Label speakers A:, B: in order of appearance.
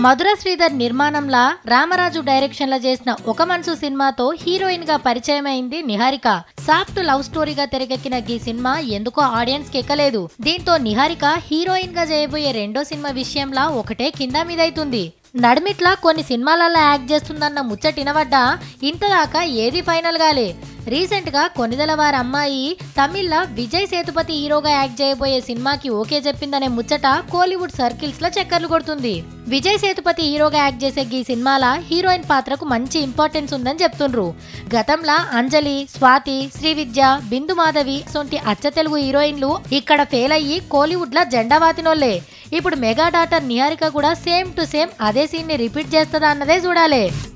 A: మధుర శ్రీధర్ నిర్మాణంలా రామరాజు డైరెక్షన్ లో చేసిన ఒక మనసు సినిమాతో హీరోయిన్ గా పరిచయం అయింది నిహారిక సాఫ్ట్ లవ్ స్టోరీగా తెరకెక్కిన ఈ సినిమా ఎందుకో ఆడియన్స్ కి ఎక్కలేదు దీంతో నిహారిక హీరోయిన్ గా చేయబోయే రెండో సినిమా విషయంలా ఒకటే కింద మీదైతుంది నడిమిట్లా కొన్ని సినిమాలలో యాక్ట్ చేస్తుందన్న ముచ్చటినవడ్డా ఇంతదాకా ఏది ఫైనల్ గాలే రీసెంట్ గా కొనిదల వారి అమ్మాయి తమిళ్ల విజయ్ సేతుపతి హీరోగా యాక్ట్ చేయబోయే సినిమాకి ఓకే చెప్పిందనే ముచ్చట కోలీవుడ్ సర్కిల్స్ లో చక్కర్లు కొడుతుంది విజయ్ సేతుపతి హీరోగా యాక్ట్ చేసే ఈ సినిమాల హీరోయిన్ పాత్రకు మంచి ఇంపార్టెన్స్ ఉందని చెప్తుండ్రు గతంలో అంజలి స్వాతి శ్రీవిద్య బిందు మాధవి సొంటి అచ్చ తెలుగు హీరోయిన్లు ఇక్కడ ఫెయిల్ అయ్యి కోలీవుడ్ లా జెండా వాతినోళ్లే ఇప్పుడు మెగా డాటర్ నిహారిక కూడా సేమ్ టు సేమ్ అదే సీన్ ని రిపీట్ చేస్తుందా అన్నదే చూడాలి